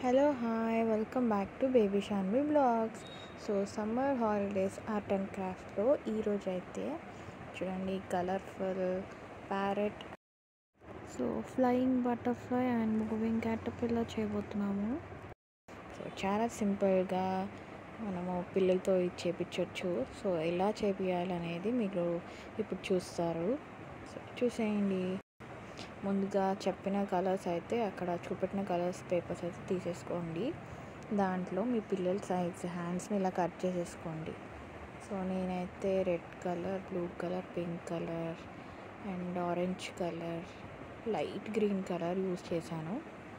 hello hi welcome back to baby Shanvi blogs so summer holidays art and క్రాఫ్ట్లో ఈరోజు అయితే చూడండి colourful parrot so flying butterfly and moving caterpillar చేయబోతున్నాము so చాలా సింపుల్గా మనము పిల్లలతో ఇది చేపించవచ్చు సో ఎలా చేపించాలనేది మీరు ఇప్పుడు చూస్తారు సో చూసేయండి ముందుగా చెప్పిన కలర్స్ అయితే అక్కడ చూపెట్టిన కలర్స్ పేపర్స్ అయితే తీసేసుకోండి దాంట్లో మీ పిల్లల సైజ్ హ్యాండ్స్ని ఇలా కట్ చేసేసుకోండి సో నేనైతే red colour blue colour pink colour and orange colour light green colour use చేశాను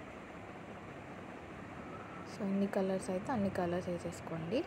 సో ఎన్ని కలర్స్ అయితే అన్ని కలర్స్ వేసేసుకోండి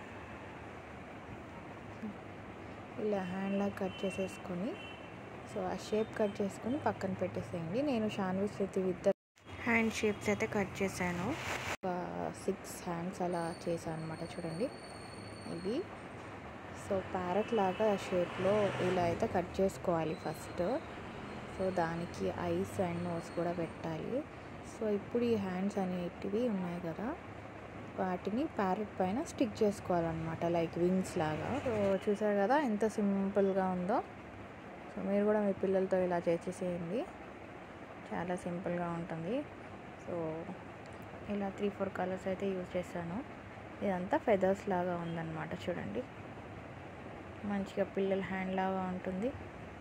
ఇలా హ్యాండ్లా కట్ చేసేసుకొని సో ఆ షేప్ కట్ చేసుకొని పక్కన పెట్టేసేయండి నేను Shanvi Shruti with hand shapes అయితే కట్ చేశాను ఒక సిక్స్ హ్యాండ్స్ అలా చేశాను అనమాట చూడండి ఇవి సో ప్యారెట్ లాగా షేప్లో ఇలా అయితే కట్ చేసుకోవాలి ఫస్ట్ సో దానికి ఐస్ అండ్ నోస్ కూడా పెట్టాలి సో ఇప్పుడు ఈ హ్యాండ్స్ అనేటివి ఉన్నాయి కదా వాటిని ప్యారెట్ పైన స్టిక్ చేసుకోవాలన్నమాట లైక్ వింగ్స్ లాగా సో చూసారు కదా ఎంత సింపుల్గా ఉందో సో మీరు కూడా మీ పిల్లలతో ఇలా చేసేసేయండి చాలా సింపుల్గా ఉంటుంది సో ఇలా త్రీ ఫోర్ కలర్స్ అయితే యూజ్ చేశాను ఇదంతా ఫెదర్స్ లాగా ఉందన్నమాట చూడండి మంచిగా పిల్లల హ్యాండ్ లాగా ఉంటుంది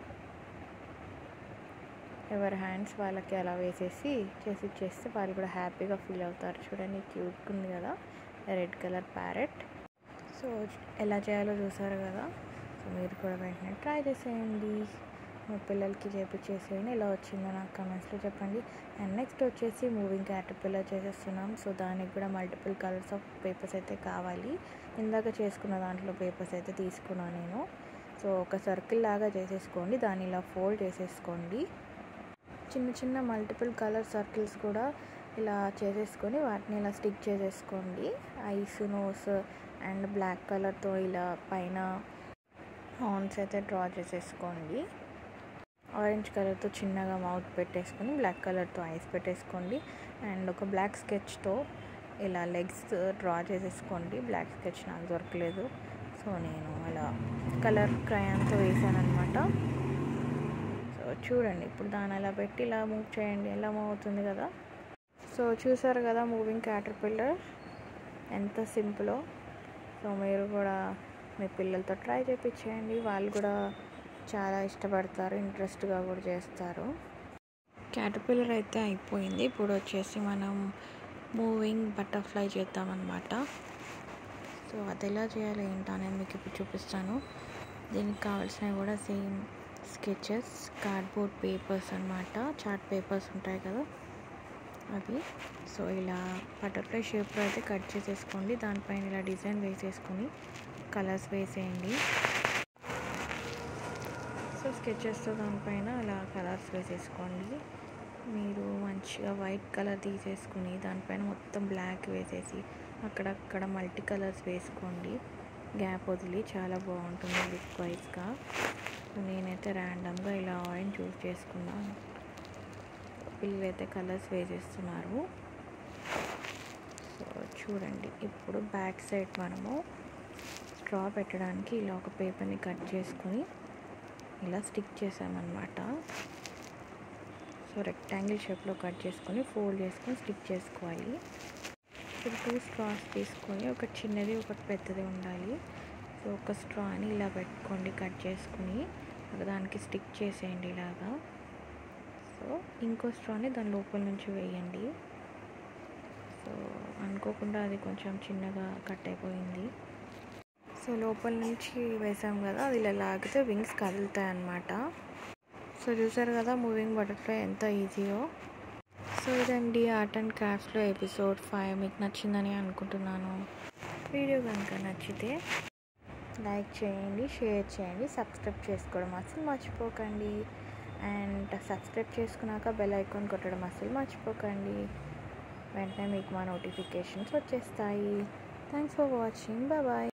ఎవరి హ్యాండ్స్ వాళ్ళకి అలా వేసేసి చేసి ఇచ్చేస్తే వాళ్ళు కూడా హ్యాపీగా ఫీల్ అవుతారు చూడండి క్యూట్గా ఉంది కదా రెడ్ కలర్ ప్యారెట్ సో ఎలా చేయాలో చూసారు కదా సో మీరు కూడా వెంటనే ట్రై చేసేయండి మీ పిల్లలకి చేపించేసేయండి ఎలా వచ్చిందో నాకు కమెంట్స్లో చెప్పండి అండ్ నెక్స్ట్ వచ్చేసి మూవింగ్ క్యాటర్పిల్లర్ చేసేస్తున్నాం సో దానికి కూడా మల్టిపుల్ కలర్స్ ఆఫ్ పేపర్స్ అయితే కావాలి ఇందాక చేసుకున్న దాంట్లో పేపర్స్ అయితే తీసుకున్నాను నేను సో ఒక సర్కిల్ లాగా చేసేసుకోండి దాన్ని ఇలా ఫోల్డ్ చేసేసుకోండి చిన్న చిన్న మల్టిపుల్ కలర్ సర్కిల్స్ కూడా ఇలా చేసేసుకొని వాటిని ఇలా స్టిక్ చేసేసుకోండి ఐస్ నోస్ అండ్ బ్లాక్ కలర్తో ఇలా పైన హార్న్స్ అయితే డ్రా చేసేసుకోండి ఆరెంజ్ కలర్తో చిన్నగా మౌత్ పెట్టేసుకొని బ్లాక్ కలర్తో ఐస్ పెట్టేసుకోండి అండ్ ఒక బ్లాక్ స్కెచ్తో ఇలా లెగ్స్ డ్రా చేసేసుకోండి బ్లాక్ స్కెచ్ నాకు దొరకలేదు సో నేను అలా కలర్ క్రయాంతో వేసాను అనమాట సో చూడండి ఇప్పుడు దాన్ని అలా పెట్టి ఇలా మూవ్ చేయండి ఎలా మూవ్ అవుతుంది కదా సో చూసారు కదా మూవింగ్ క్యాటర్పిల్లర్ ఎంత సింపులో సో మీరు కూడా మీ పిల్లలతో ట్రై చేయించేయండి వాళ్ళు కూడా చాలా ఇష్టపడతారు ఇంట్రెస్ట్గా కూడా చేస్తారు క్యాటర్పిల్లర్ అయితే అయిపోయింది ఇప్పుడు వచ్చేసి మనం మూవింగ్ బటర్ఫ్లై చేద్దామన్నమాట సో అది ఎలా చేయాలి ఏంటో అనేది మీకు ఇప్పుడు చూపిస్తాను దీనికి కావాల్సినవి కూడా సేమ్ స్కెచెస్ కార్డ్బోర్డ్ పేపర్స్ అనమాట చార్ట్ పేపర్స్ ఉంటాయి కదా అవి సో ఇలా బటర్ఫ్లై షేప్లో అయితే కట్ చేసేసుకోండి దానిపైన ఇలా డిజైన్ వేసేసుకొని కలర్స్ వేసేయండి సో స్కెచెస్తో దానిపైన అలా కలర్స్ వేసేసుకోండి మీరు మంచిగా వైట్ కలర్ తీసేసుకుని దానిపైన మొత్తం బ్లాక్ వేసేసి అక్కడక్కడ మల్టీ కలర్స్ వేసుకోండి గ్యాప్ వదిలి చాలా బాగుంటుంది లుక్ వైజ్గా నేనైతే ర్యాండమ్గా ఇలా ఆరెంజ్ చూస్ చేసుకున్నాను పిల్లలైతే కలర్స్ వేసేస్తున్నారు సో చూడండి ఇప్పుడు బ్యాక్ సైడ్ మనము స్ట్రా పెట్టడానికి ఇలా ఒక పేపర్ని కట్ చేసుకుని ఇలా స్టిక్ చేసామన్నమాట సో రెక్టాంగిల్ షేప్లో కట్ చేసుకొని ఫోల్డ్ చేసుకొని స్టిక్ చేసుకోవాలి ఇప్పుడు టూ స్ట్రాస్ తీసుకొని ఒకటి చిన్నది ఒకటి పెద్దది ఉండాలి సో ఒక స్ట్రాని ఇలా పెట్టుకోండి కట్ చేసుకుని దానికి స్టిక్ చేసేయండి ఇలాగా సో ఇంకో స్ట్రాని దాని లోపల నుంచి వేయండి సో అనుకోకుండా అది కొంచెం చిన్నగా కట్ అయిపోయింది సో లోపల నుంచి వేసాం కదా అది ఇలా లాగితే వింగ్స్ కదులుతాయి అన్నమాట సో చూసారు కదా మూవింగ్ బటర్ఫ్లై ఎంత ఈజీయో సో ఇదండి ఆర్ట్ అండ్ క్రాఫ్ట్స్లో ఎపిసోడ్ ఫైవ్ మీకు నచ్చిందని అనుకుంటున్నాను వీడియో కనుక నచ్చితే లైక్ చేయండి షేర్ చేయండి సబ్స్క్రైబ్ చేసుకోవడం అసలు మర్చిపోకండి అండ్ సబ్స్క్రైబ్ చేసుకున్నాక బెల్ ఐకాన్ కొట్టడం అసలు మర్చిపోకండి వెంటనే మీకు మా నోటిఫికేషన్స్ వచ్చేస్తాయి థ్యాంక్స్ ఫర్ వాచింగ్ బాయ్